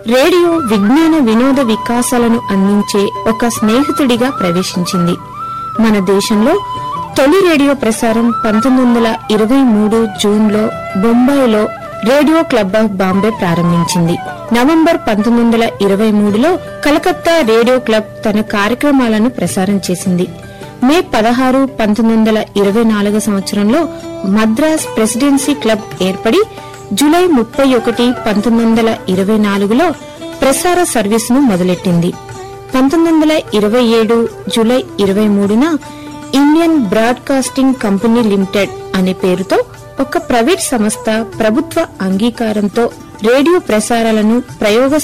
radio విజ్ఞాన వినోద వికాసాలను అందించే ఒక స్నేహితుడిగా ప్రవేశించింది మన దేశంలో తొలి రేడియో ప్రసారం పంతొమ్మిది వందల ఇరవై మూడు జూన్లో బొంబాయిలో రేడియో క్లబ్ ఆఫ్ బాంబే ప్రారంభించింది నవంబర్ పంతొమ్మిది వందల ఇరవై మూడులో కలకత్తా రేడియో క్లబ్ తన కార్యక్రమాలను ప్రసారం చేసింది మే పదహారు పంతొమ్మిది వందల ఇరవై నాలుగు సంవత్సరంలో మద్రాస్ ప్రెసిడెన్సీ క్లబ్ ఏర్పడి జూలై ముప్పై ఒకటి పంతొమ్మిది వందల ఇరవై నాలుగులో ప్రసార సర్వీసును మొదలెట్టింది పంతొమ్మిది వందల ఇరవై ఏడు జూలై ఇరవై మూడున ఇండియన్ బ్రాడ్కాస్టింగ్ కంపెనీ లిమిటెడ్ అనే పేరుతో ఒక ప్రైవేట్ సంస్థ ప్రభుత్వ అంగీకారంతో రేడియో ప్రసారాలను ప్రయోగ